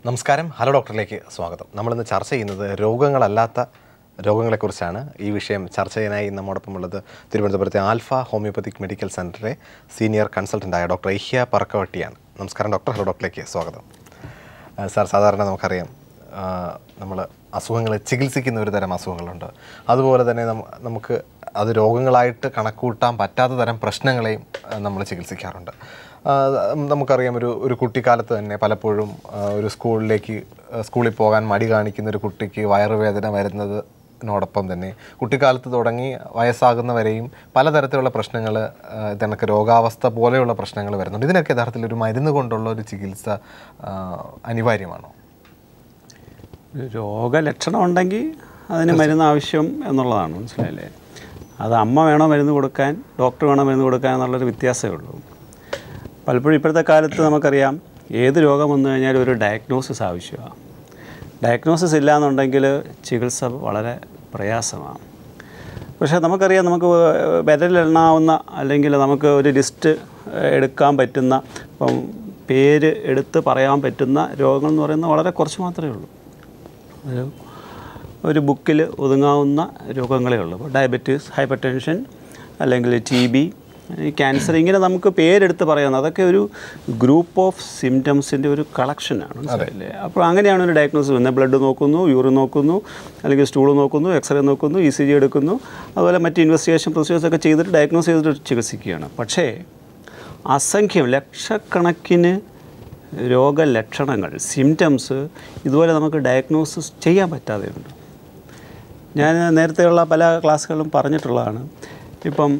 നമസ്കാരം ഹലോ ഡോക്ടറിലേക്ക് സ്വാഗതം നമ്മളിന്ന് ചർച്ച ചെയ്യുന്നത് രോഗങ്ങളല്ലാത്ത രോഗങ്ങളെക്കുറിച്ചാണ് ഈ വിഷയം ചർച്ച ചെയ്യാനായി നമ്മോടൊപ്പം ഉള്ളത് തിരുവനന്തപുരത്തെ ആൽഫ ഹോമിയോപ്പത്തിക് മെഡിക്കൽ സെൻറ്ററിലെ സീനിയർ കൺസൾട്ടൻ്റായ ഡോക്ടർ ഇഹ്യ പറക്കവട്ടിയാണ് നമസ്കാരം ഡോക്ടർ ഹലോ ഡോക്ടറിലേക്ക് സ്വാഗതം ആ, സാർ സാധാരണ നമുക്കറിയാം നമ്മൾ അസുഖങ്ങൾ ചികിത്സിക്കുന്ന ഒരു തരം അസുഖങ്ങളുണ്ട് അതുപോലെ തന്നെ നമ്മ- നമുക്ക് അത് രോഗങ്ങളായിട്ട് കണക്കൂട്ടാൻ പറ്റാത്ത തരം പ്രശ്നങ്ങളെയും നമ്മൾ ചികിത്സിക്കാറുണ്ട് ആ, നമുക്കറിയാം ഒരു ഒരു കുട്ടിക്കാലത്ത് തന്നെ പലപ്പോഴും ആ, ഒരു സ്കൂളിലേക്ക് ആ, സ്കൂളിൽ പോകാൻ മടി കാണിക്കുന്ന ഒരു കുട്ടിക്ക് വയറുവേദന വരുന്നത് നോടൊപ്പം തന്നെ കുട്ടിക്കാലത്ത് തുടങ്ങി വയസ്സാകുന്നവരെയും പലതരത്തിലുള്ള പ്രശ്നങ്ങൾ ഇതണക്ക് രോഗാവസ്ഥ പോലെയുള്ള പ്രശ്നങ്ങൾ വരുന്നുണ്ട് ഇതിനൊക്കെ യഥാർത്ഥത്തിൽ ഒരു മരുന്ന് കൊണ്ടുള്ള ഒരു ചികിത്സ ആ, അനിവാര്യമാണോ രോഗലക്ഷണം ഉണ്ടെങ്കിൽ അതിന് മരുന്ന് ആവശ്യം എന്നുള്ളതാണ് മനസ്സിലായില്ലേ അത് അമ്മ വേണോ മരുന്ന് കൊടുക്കാൻ ഡോക്ടർ വേണോ മരുന്ന് കൊടുക്കാൻ എന്നുള്ളൊരു വ്യത്യാസമേ ഉള്ളൂ പലപ്പോഴും ഇപ്പോഴത്തെ കാലത്ത് നമുക്കറിയാം ഏത് രോഗം വന്നു കഴിഞ്ഞാലും ഒരു ഡയഗ്നോസിസ് ആവശ്യമാണ് ഡയഗ്നോസിസ് ഇല്ലയെന്നുണ്ടെങ്കിൽ ചികിത്സ വളരെ പ്രയാസമാണ് പക്ഷേ നമുക്കറിയാം നമുക്ക് വിരലെണ്ണാവുന്ന അല്ലെങ്കിൽ നമുക്ക് ഒരു ലിസ്റ്റ് എടുക്കാൻ പറ്റുന്ന ഇപ്പം പേര് എടുത്ത് പറയാൻ പറ്റുന്ന രോഗങ്ങൾ എന്ന് പറയുന്നത് വളരെ കുറച്ച് മാത്രമേ ഉള്ളൂ ഒരു ഒരു ബുക്കിൽ ഒതുങ്ങാവുന്ന രോഗങ്ങളേ ഉള്ളൂ ഇപ്പോൾ ഡയബറ്റീസ് ഹൈപ്പർ ടെൻഷൻ അല്ലെങ്കിൽ ടി ബി ക്യാൻസർ ഇങ്ങനെ നമുക്ക് പേരെടുത്ത് പറയാവുന്ന അതൊക്കെ ഒരു ഗ്രൂപ്പ് ഓഫ് സിംറ്റംസിൻ്റെ ഒരു കളക്ഷനാണ് മനസ്സിലായില്ലേ അപ്പോൾ അങ്ങനെയാണ് ഒരു ഡയഗ്നോസിസ് വരുന്നത് ബ്ലഡ് നോക്കുന്നു യൂറിൻ നോക്കുന്നു അല്ലെങ്കിൽ സ്റ്റൂൾ നോക്കുന്നു എക്സ്റേ നോക്കുന്നു ഇ സി ജി എടുക്കുന്നു അതുപോലെ മറ്റ് ഇൻവെസ്റ്റിഗേഷൻ പ്രൊസീജിയേഴ്സ് ഒക്കെ ചെയ്തിട്ട് ഡയഗ്നോസ് ചെയ്തിട്ട് ചികിത്സിക്കുകയാണ് പക്ഷേ അസംഖ്യം ലക്ഷക്കണക്കിന് രോഗലക്ഷണങ്ങൾ സിംറ്റംസ് ഇതുപോലെ നമുക്ക് ഡയഗ്നോസിസ് ചെയ്യാൻ പറ്റാതെയുണ്ട് ഞാൻ നേരത്തെയുള്ള പല ക്ലാസ്സുകളിലും പറഞ്ഞിട്ടുള്ളതാണ് ഇപ്പം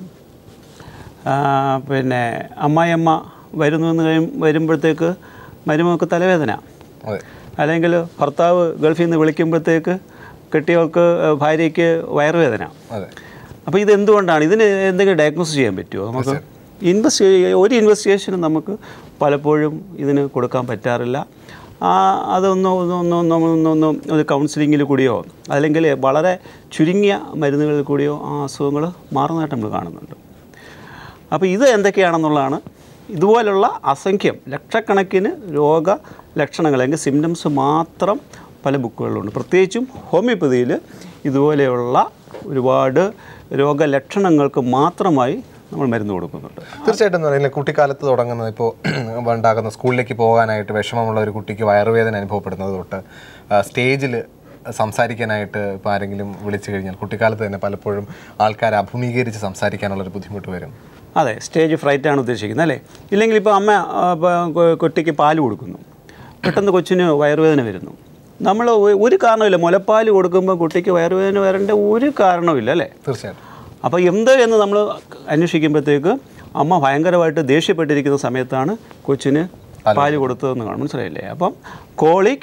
ആ, പിന്നെ അമ്മായിയമ്മ വരുന്നു എന്ന് കഴിയും വരുമ്പോഴത്തേക്ക് മരുമകൾക്ക് തലവേദന അതെ അല്ലെങ്കിൽ ഭർത്താവ് ഗൾഫിൽ നിന്ന് വിളിക്കുമ്പോഴത്തേക്ക് കെട്ടിയവൾക്ക് ഭാര്യയ്ക്ക് വയറുവേദന അതെ അപ്പോൾ ഇത് എന്തുകൊണ്ടാണ് ഇതിന് എന്തെങ്കിലും ഡയഗ്നോസ് ചെയ്യാൻ പറ്റുമോ നമുക്ക് ഇൻവെസ്റ്റ് ഒരു ഇൻവെസ്റ്റിഗേഷനും നമുക്ക് പലപ്പോഴും ഇതിന് കൊടുക്കാൻ പറ്റാറില്ല ആ അതൊന്ന് ഒന്ന് ഒന്ന് ഒന്ന് ഒന്ന് ഒന്ന് ഒരു കൗൺസിലിങ്ങിൽ കൂടിയോ അല്ലെങ്കിൽ വളരെ ചുരുങ്ങിയ മരുന്നുകളിൽ കൂടിയോ ആ അസുഖങ്ങൾ മാറുന്നതായിട്ട് നമ്മൾ കാണുന്നുണ്ട് അപ്പോൾ ഇത് എന്തൊക്കെയാണെന്നുള്ളതാണ് ഇതുപോലുള്ള അസംഖ്യം ലക്ഷക്കണക്കിന് രോഗ ലക്ഷണങ്ങൾ അല്ലെങ്കിൽ സിംറ്റംസ് മാത്രം പല ബുക്കുകളിലുണ്ട് പ്രത്യേകിച്ചും ഹോമിയോപ്പതിയിൽ ഇതുപോലെയുള്ള ഒരുപാട് രോഗലക്ഷണങ്ങൾക്ക് മാത്രമായി നമ്മൾ മരുന്ന് കൊടുക്കുന്നുണ്ട് തീർച്ചയായിട്ടും എന്ന് പറയുന്നത് കുട്ടിക്കാലത്ത് തുടങ്ങുന്നത് ഇപ്പോൾ ഉണ്ടാകുന്ന സ്കൂളിലേക്ക് പോകാനായിട്ട് വിഷമമുള്ള ഒരു കുട്ടിക്ക് വയറുവേദന അനുഭവപ്പെടുന്നത് തൊട്ട് സ്റ്റേജിൽ സംസാരിക്കാനായിട്ട് ഇപ്പോൾ ആരെങ്കിലും വിളിച്ചു കഴിഞ്ഞാൽ കുട്ടിക്കാലത്ത് തന്നെ പലപ്പോഴും ആൾക്കാരെ അഭിമുഖീകരിച്ച് സംസാരിക്കാനുള്ളൊരു ബുദ്ധിമുട്ട് വരും അതെ സ്റ്റേജ് ഫ്രൈറ്റ് ആണ് ഉദ്ദേശിക്കുന്നത് അല്ലേ ഇല്ലെങ്കിൽ ഇപ്പോൾ അമ്മ ആ, ഇപ്പൊ കൊ- കുട്ടിക്ക് പാല് കൊടുക്കുന്നു പെട്ടെന്ന് കൊച്ചിന് വയറുവേദന വരുന്നു നമ്മൾ ഒ- ഒരു കാരണമില്ല മുലപ്പാൽ കൊടുക്കുമ്പോൾ കുട്ടിക്ക് വയറുവേദന വരേണ്ട ഒരു കാരണവുമില്ല അല്ലേ തീർച്ചയായിട്ടും അപ്പോൾ എന്ത് എന്ന് നമ്മൾ അന്വേഷിക്കുമ്പോഴത്തേക്ക് അമ്മ ഭയങ്കരമായിട്ട് ദേഷ്യപ്പെട്ടിരിക്കുന്ന സമയത്താണ് കൊച്ചിന് പാല് കൊടുത്തതെന്ന് കാണും മനസ്സിലായില്ലേ അപ്പം colic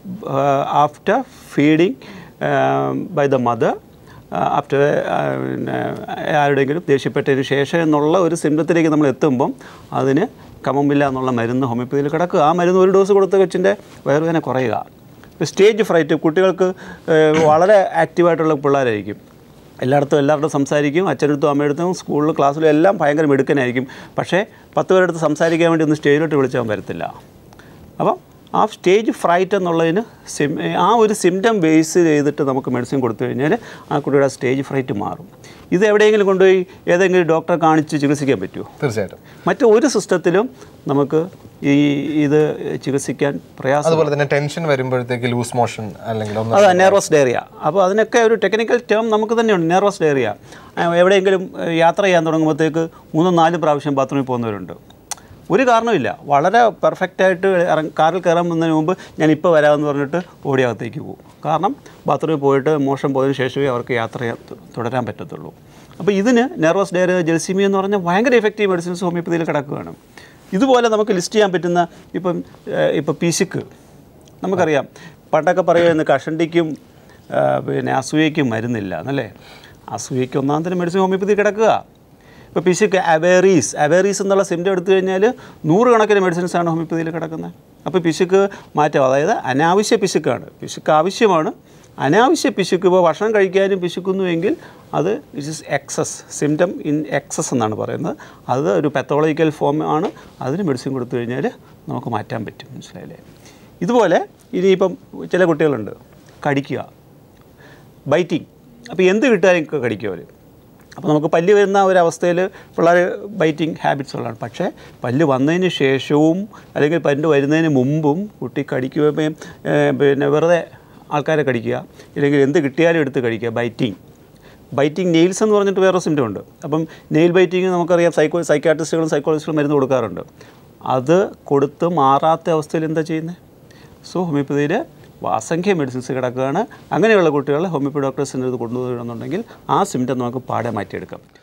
after feeding by the mother after പിന്നെ ആരുടെയെങ്കിലും ദേഷ്യപ്പെട്ടതിന് ശേഷം എന്നുള്ള ഒരു സിംറ്റത്തിലേക്ക് നമ്മൾ എത്തുമ്പം അതിന് കമമില്ല എന്നുള്ള മരുന്ന് ഹോമിയോപ്പതിയിൽ കിടക്കുക ആ മരുന്ന് ഒരു ഡോസ് കൊടുത്ത കൊച്ചിൻ്റെ വയറുവേദന കുറയുക സ്റ്റേജ് ഫ്രൈറ്റ് കുട്ടികൾക്ക് ഏഹ്, വളരെ ആക്റ്റീവായിട്ടുള്ള പിള്ളേരായിരിക്കും എല്ലായിടത്തും എല്ലാവരുടെയും സംസാരിക്കും അച്ഛനടുത്തും അമ്മയടുത്തും സ്കൂളിലും ക്ലാസ്സിലും എല്ലാം ഭയങ്കര മിടുക്കനായിരിക്കും പക്ഷേ പത്ത് പേരെടുത്ത് സംസാരിക്കാൻ വേണ്ടി ഒന്ന് സ്റ്റേജിലോട്ട് വിളിച്ചാൽ വരത്തില്ല അപ്പം ആ സ്റ്റേജ് ഫ്രൈറ്റ് എന്നുള്ളതിന് സിം ആ ഒരു സിംറ്റം ബേസ് ചെയ്തിട്ട് നമുക്ക് മെഡിസിൻ കൊടുത്തു കഴിഞ്ഞാൽ ആ കുട്ടിയുടെ സ്റ്റേജ് ഫ്രൈറ്റ് മാറും ഇത് എവിടെയെങ്കിലും കൊണ്ടുപോയി ഏതെങ്കിലും ഡോക്ടറെ കാണിച്ച് ചികിത്സിക്കാൻ പറ്റുമോ തീർച്ചയായിട്ടും മറ്റു ഒരു സിസ്റ്റത്തിലും നമുക്ക് ഈ ഇത് ചികിത്സിക്കാൻ പ്രയാസം അതുപോലെ തന്നെ ടെൻഷൻ വരുമ്പോഴത്തേക്ക് ലൂസ് മോഷൻ അല്ലെങ്കിൽ ഒന്ന് അതാ നെർവസ് ഡയറിയ അപ്പോൾ അതിനൊക്കെ ഒരു ടെക്നിക്കൽ ടേം നമുക്ക് തന്നെയുണ്ട് നെർവസ് ഡയറിയ എവിടെയെങ്കിലും ഏഹ്, യാത്ര ചെയ്യാൻ തുടങ്ങുമ്പോഴത്തേക്ക് മൂന്നും നാലും പ്രാവശ്യം ബാത്റൂമിൽ പോകുന്നവരുണ്ട് ഒരു കാരണമില്ല വളരെ പെർഫെക്റ്റായിട്ട് ഇറങ്ങ കാറിൽ കയറാൻ വന്നതിന് മുമ്പ് ഞാൻ ഇപ്പോൾ വരാമെന്ന് പറഞ്ഞിട്ട് ഓടിയകത്തേക്ക് പോകും കാരണം ബാത്റൂമിൽ പോയിട്ട് മോശം പോയതിന് ശേഷമേ അവർക്ക് യാത്ര ചെയ്യാൻ തു- തുടരാൻ പറ്റത്തുള്ളൂ അപ്പോൾ ഇതിന് നെർവസ് ഡയറിയ ജെൽസിമി എന്ന് പറഞ്ഞാൽ ഭയങ്കര എഫക്റ്റീവ് മെഡിസിൻസ് ഹോമിയോപ്പതിയിൽ കിടക്കുകയാണ് ഇതുപോലെ നമുക്ക് ലിസ്റ്റ് ചെയ്യാൻ പറ്റുന്ന ഇപ്പം ഏഹ്, ഇപ്പോൾ പിശുക്ക് നമുക്കറിയാം പണ്ടൊക്കെ പറയുമായിരുന്നു കഷണ്ടിക്കും ആ, പിന്നെ അസൂയയ്ക്കും മരുന്നില്ല എന്നല്ലേ അസൂയയ്ക്ക് ഒന്നാം തരം മെഡിസിൻ ഹോമിയോപ്പതി കിടക്കുക ഇപ്പോൾ പിശുക്ക് അവേറീസ് അവേറീസ് എന്നുള്ള സിംറ്റം എടുത്തു കഴിഞ്ഞാൽ നൂറുകണക്കിന് മെഡിസിൻസ് ആണ് ഹോമിയോപ്പതിയിൽ കിടക്കുന്നത് അപ്പോൾ പിശുക്ക് മാറ്റം അതായത് അനാവശ്യ പിശുക്കാണ് പിശുക്ക് ആവശ്യമാണ് അനാവശ്യ പിശുക്ക് ഇപ്പോൾ ഭക്ഷണം കഴിക്കാനും പിശുക്കുന്നുവെങ്കിൽ അത് it is excess symptom in excess എന്നാണ് പറയുന്നത് അത് ഒരു പെത്തോളജിക്കൽ ഫോം ആണ് അതിന് മെഡിസിൻ കൊടുത്തു കഴിഞ്ഞാൽ നമുക്ക് മാറ്റാൻ പറ്റും മനസ്സിലായില്ലേ ഇതുപോലെ ഇനിയിപ്പം ചില കുട്ടികളുണ്ട് കടിക്കുക ബൈറ്റിങ് അപ്പോൾ എന്ത് കിട്ടാനും ഒക്കെ കടിക്കും അവർ അപ്പോൾ നമുക്ക് പല്ല് വരുന്ന ഒരവസ്ഥയിൽ പിള്ളേർ ബൈറ്റിംഗ് ഹാബിറ്റ്സ് ഉള്ളതാണ് പക്ഷേ പല്ല് വന്നതിന് ശേഷവും അല്ലെങ്കിൽ പല്ല് വരുന്നതിന് മുമ്പും കുട്ടി കടിക്കുകയും ഏഹ്, പിന്നെ വെറുതെ ആൾക്കാരെ കടിക്കുക ഇല്ലെങ്കിൽ എന്ത് കിട്ടിയാലും എടുത്ത് കഴിക്കുക ബൈറ്റിംഗ് ബൈറ്റിംഗ് നെയിൽസ് എന്ന് പറഞ്ഞിട്ട് വേറെ സിംറ്റം ഉണ്ട് അപ്പം നെയിൽ ബൈറ്റിംഗ് നമുക്കറിയാം സൈക്കോ സൈക്കാട്രിസ്റ്റുകളും സൈക്കോളജിസ്റ്റുകളും മരുന്ന് കൊടുക്കാറുണ്ട് അത് കൊടുത്ത് മാറാത്ത അവസ്ഥയിൽ എന്താ ചെയ്യുന്നത് സോ ഹോമിയോപ്പതിയിൽ അസംഖ്യ മെഡിസിൻസ് കിടക്കുകയാണ് അങ്ങനെയുള്ള കുട്ടികളെ ഹോമിയോപ്പതി ഡോക്ടേഴ്സിൻ്റെ അടുത്ത് കൊണ്ടുവരണമെന്നുണ്ടെങ്കിൽ ആ സിംറ്റം നമുക്ക് പാടെ മാറ്റിയെടുക്കാം